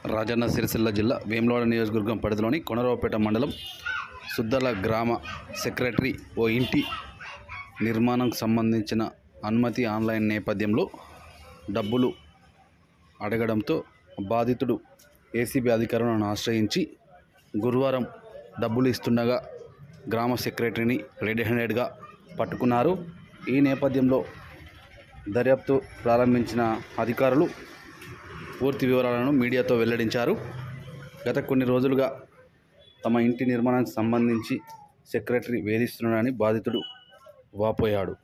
రాజన్న సిరిసిల్ల జిల్లా వేములవాడ నియోజకవర్గం పరిధిలోని కొనరావుపేట మండలం సుద్దల గ్రామ సెక్రటరీ ఓ ఇంటి నిర్మాణంకు సంబంధించిన అనుమతి ఆన్లైన్ నేపథ్యంలో డబ్బులు అడగడంతో బాధితుడు ఏసీబీ అధికారులను ఆశ్రయించి గురువారం డబ్బులు ఇస్తుండగా గ్రామ సెక్రటరీని రెడ్ హ్యాండెడ్గా పట్టుకున్నారు ఈ నేపథ్యంలో దర్యాప్తు ప్రారంభించిన అధికారులు పూర్తి వివరాలను మీడియాతో వెల్లడించారు గత కొన్ని రోజులుగా తమ ఇంటి నిర్మాణానికి సంబంధించి సెక్రటరీ వేధిస్తున్నాడని బాధితుడు వాపోయాడు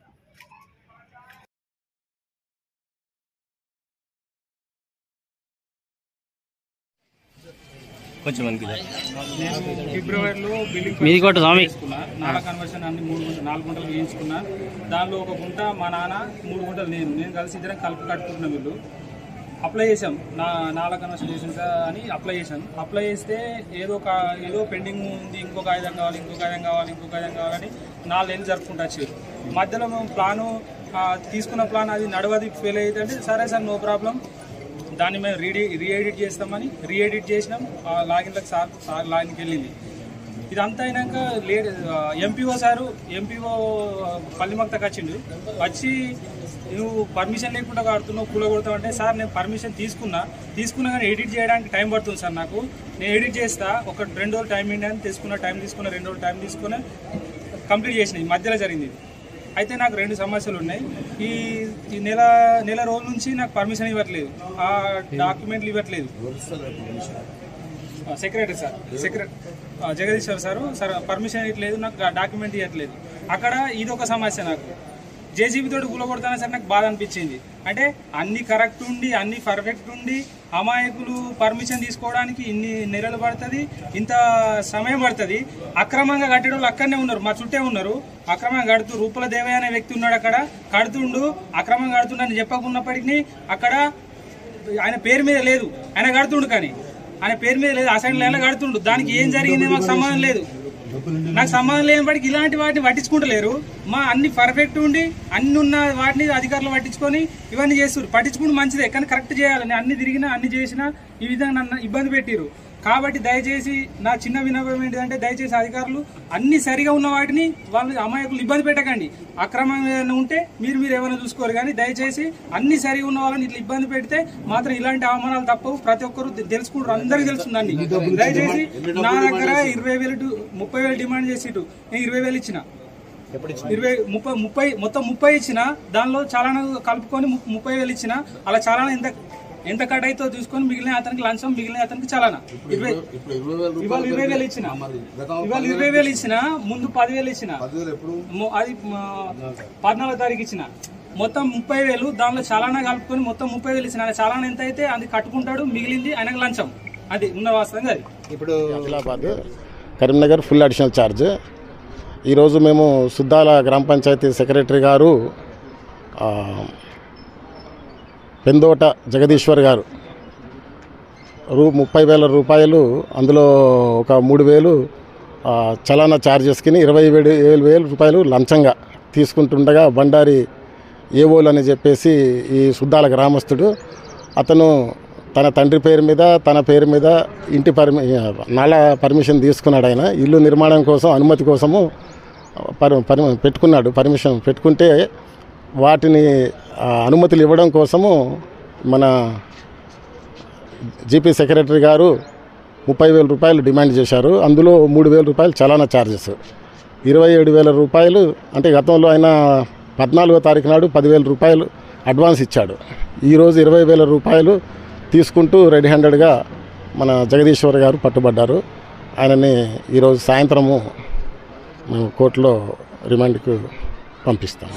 కొంచెం మనకి నేను ఫిబ్రవరిలో బిల్డింగ్ మీది కొట్టు స్వామి. చేసుకున్నా నాల కన్వర్షన్ అన్ని మూడు గుంట నాలుగు గుంటలు వేయించుకున్నా దానిలో ఒక గుంట మా నాన్న మూడు గుంటలు నేను నేను కలిసి ఇద్దరం కలిపి కట్టుకుంటున్నాం వీళ్ళు అప్లై చేసాం నా నాల కన్వర్షన్ చేసిన అని అప్లై చేశాను అప్లై చేస్తే ఏదో ఒక ఏదో పెండింగ్ ఉంది ఇంకో కాగితం కావాలి ఇంకో కాగితం కావాలి ఇంకో కాగితం కావాలని నాలుగేళ్ళు జరుపుకుంటూ వచ్చారు మధ్యలో మేము ప్లాను ఆ, తీసుకున్న ప్లాన్ అది నడవది ఫెయిల్ అయితే సరే సార్ నో ప్రాబ్లం దాన్ని మేము రీడి రీఎడిట్ చేస్తామని రీఎడిట్ చేసినాం ఆ లాగిన్లకు సార్ సార్ లాగిన్కి వెళ్ళింది ఇదంతా అయినాక లేట్ ఎంపీఓ సారు ఎంపీఓ పల్లిమక్తకు వచ్చిండు వచ్చి నువ్వు పర్మిషన్ లేకుండా కడుతున్నావు కూల కొడతావు అంటే సార్ నేను పర్మిషన్ తీసుకున్నా తీసుకున్నా కానీ ఎడిట్ చేయడానికి టైం పడుతుంది సార్ నాకు నేను ఎడిట్ చేస్తా ఒక రెండు రోజులు టైం ఏంటి అని తీసుకున్న టైం తీసుకున్న రెండు రోజులు టైం తీసుకుని కంప్లీట్ చేసిన ఈ మధ్యలో జరిగింది ఇది అయితే నాకు రెండు సమస్యలు ఉన్నాయి ఈ ఈ నెల నెల రోజుల నుంచి నాకు పర్మిషన్ ఇవ్వట్లేదు ఆ డాక్యుమెంట్లు ఇవ్వట్లేదు secretary sir secretary Jagadishwar sir sir permission ఇవ్వట్లేదు నాకు డాక్యుమెంట్ ఇవ్వట్లేదు అక్కడ ఇది ఒక సమస్య నాకు జేసీబీ తోటి కూలగొడతానే సార్ నాకు బాధ అనిపించింది అంటే అన్ని కరెక్ట్ ఉండి అన్ని పర్ఫెక్ట్ ఉండి అమాయకులు పర్మిషన్ తీసుకోవడానికి ఇన్ని నెలలు పడుతుంది ఇంత సమయం పడుతుంది అక్రమంగా కట్టే వాళ్ళు అక్కడనే ఉన్నారు మా చుట్టే ఉన్నారు అక్రమంగా కడుతూ రూపల దేవయ్య అనే వ్యక్తి ఉన్నాడు అక్కడ కడుతుండు అక్రమంగా కడుతుండని చెప్పకున్నప్పటికీ అక్కడ ఆయన పేరు మీద లేదు ఆయన కడుతుండు కానీ ఆయన పేరు మీద లేదు అసైన్ లైన్లో కడుతుండు దానికి ఏం జరిగింది మాకు సంబంధం లేదు నాకు సంబంధం లేనిప్పటికి ఇలాంటి వాటిని పట్టించుకుంటలేరు మా అన్ని పర్ఫెక్ట్ ఉండి అన్ని ఉన్న వాటిని అధికారులు పట్టించుకొని ఇవన్నీ చేస్తారు పట్టించుకుంటే మంచిదే కానీ కరెక్ట్ చేయాలని అన్ని తిరిగినా అన్ని చేసినా ఈ విధంగా నన్ను ఇబ్బంది పెట్టిరు కాబట్టి దయచేసి నా చిన్న వినపం ఏంటిదంటే దయచేసి అధికారులు అన్ని సరిగా ఉన్న వాటిని వాళ్ళు అమాయకులు ఇబ్బంది పెట్టకండి అక్రమం ఏదైనా ఉంటే మీరు మీరు ఏమైనా చూసుకోరు కానీ దయచేసి అన్ని సరిగా ఉన్న వాళ్ళని ఇట్లా ఇబ్బంది పెడితే మాత్రం ఇలాంటి అవమానాలు తప్పవు ప్రతి ఒక్కరు తె- తెలుసుకుంటారు అందరికీ తెలుస్తుందండి దయచేసి నా దగ్గర ఇరవై వేలు టు- ముప్పై వేలు డిమాండ్ చేసిట్టు నేను ఇరవై వేలు ఇచ్చిన ఇరవై ముప్పై ముప్పై మొత్తం ముప్పై ఇచ్చిన దానిలో చాలానా కలుపుకొని ము- ముప్పై వేలు ఇచ్చిన అలా చాలానా ఎంత ఎంత కట్ అవుతుందో చూసుకొని మిగిలిన అతనికి లంచం మిగిలిన అతనికి చాలానా ఇరవై ఇవాళ ఇరవై వేలు ఇచ్చిన ఇవాళ ఇరవై వేలు ఇచ్చిన ముందు పదివేలు ఇచ్చిన మొ- అది మ, పద్నాలుగో తారీఖు ఇచ్చిన మొత్తం ముప్పై వేలు దానిలో చాలానా కలుపుకొని మొత్తం ముప్పై వేలు ఇచ్చిన ఆయన చాలానా ఎంత అయితే అది కట్టుకుంటాడు మిగిలింది ఆయనకు లంచం అది ఉన్న వాస్తవంగా అది ఇప్పుడు Adilabad Karimnagar full additional charge ఈరోజు మేము సుద్దాల గ్రామ పంచాయతీ సెక్రటరీ గారు ఆ, పెందోట జగదీశ్వర్ గారు రూ ముప్పై వేల రూపాయలు అందులో ఒక మూడు వేలు ఆ, చలానా ఛార్జెస్కి ఇరవై వేలు ఏడు వేల రూపాయలు లంచంగా తీసుకుంటుండగా బండారి ఏవోలు అని చెప్పేసి ఈ సుద్దాల గ్రామస్తుడు అతను తన తండ్రి పేరు మీద తన పేరు మీద ఇంటి పర్మి నాల పర్మిషన్ తీసుకున్నాడు ఆయన ఇల్లు నిర్మాణం కోసం అనుమతి కోసము పర్ పరి పెట్టుకున్నాడు పర్మిషన్ పెట్టుకుంటే వాటిని ఆ, అనుమతులు ఇవ్వడం కోసము మన జీపీ సెక్రటరీ గారు ముప్పై వేల రూపాయలు డిమాండ్ చేశారు అందులో మూడు వేల రూపాయలు చలానా ఛార్జెస్ ఇరవై ఏడు వేల రూపాయలు అంటే గతంలో ఆయన పద్నాలుగో తారీఖు నాడు పదివేల రూపాయలు అడ్వాన్స్ ఇచ్చాడు ఈరోజు ఇరవై వేల రూపాయలు తీసుకుంటూ రెడీ హ్యాండెడ్గా మన జగదీశ్వర్ గారు పట్టుబడ్డారు ఆయనని ఈరోజు సాయంత్రము మేము కోర్టులో రిమాండ్కు పంపిస్తాం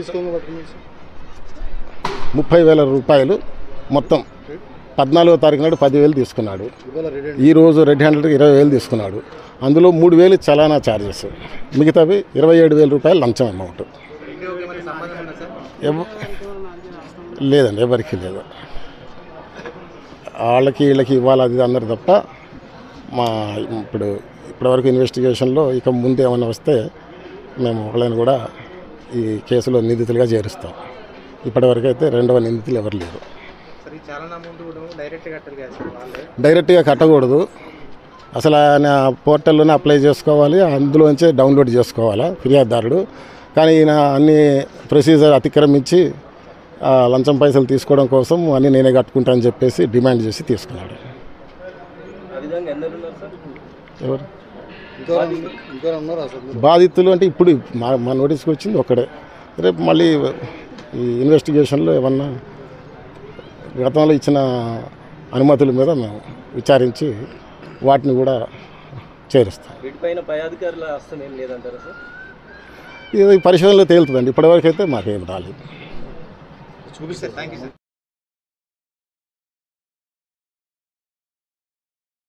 ముప్పై వేల రూపాయలు మొత్తం పద్నాలుగో తారీఖు నాడు పదివేలు తీసుకున్నాడు ఈరోజు రెడ్ హ్యాండెడ్కి ఇరవై వేలు తీసుకున్నాడు అందులో మూడు వేలు చలానా ఛార్జెస్ మిగతావి ఇరవై ఏడు వేల రూపాయలు లంచం అమౌంట్ ఎవ- లేదండి ఎవరికి లేదు వాళ్ళకి వీళ్ళకి ఇవ్వాలి అది ఇది అన్నారు తప్ప మా ఇప్పుడు ఇప్పటివరకు ఇన్వెస్టిగేషన్లో ఇక ముందు ఏమైనా వస్తే మేము వాళ్ళని కూడా ఈ కేసులో నిందితులుగా చేరుస్తాం ఇప్పటివరకు అయితే రెండవ నిందితులు ఎవరు లేరు సార్ ఈ చాలా అమౌంట్ కూడా డైరెక్ట్ కట్టాలి కదా సార్ వాళ్ళే డైరెక్ట్గా కట్టకూడదు అసలు ఆయన పోర్టల్లోనే అప్లై చేసుకోవాలి అందులోంచే డౌన్లోడ్ చేసుకోవాలా ఫిర్యాదుదారుడు కానీ ఈయన అన్ని ప్రొసీజర్ అతిక్రమించి ఆ, లంచం పైసలు తీసుకోవడం కోసం అన్నీ నేనే కట్టుకుంటా అని చెప్పేసి డిమాండ్ చేసి తీసుకున్నాడు ఎవరు బాధితులు అంటే ఇప్పుడు మా మా నోటీస్కి వచ్చింది ఒక్కడే రేపు మళ్ళీ ఈ ఇన్వెస్టిగేషన్లో ఏమన్నా గతంలో ఇచ్చిన అనుమతుల మీద మేము విచారించి వాటిని కూడా చేరుస్తాం వీటిపైన పై అధికారుల హస్తం ఏం లేదంటారా సార్ ఇది పరిశోధనలో తేలుతుందండి ఇప్పటివరకు అయితే మాకేం రాలేదు చూపిస్తారు థ్యాంక్ యూ సార్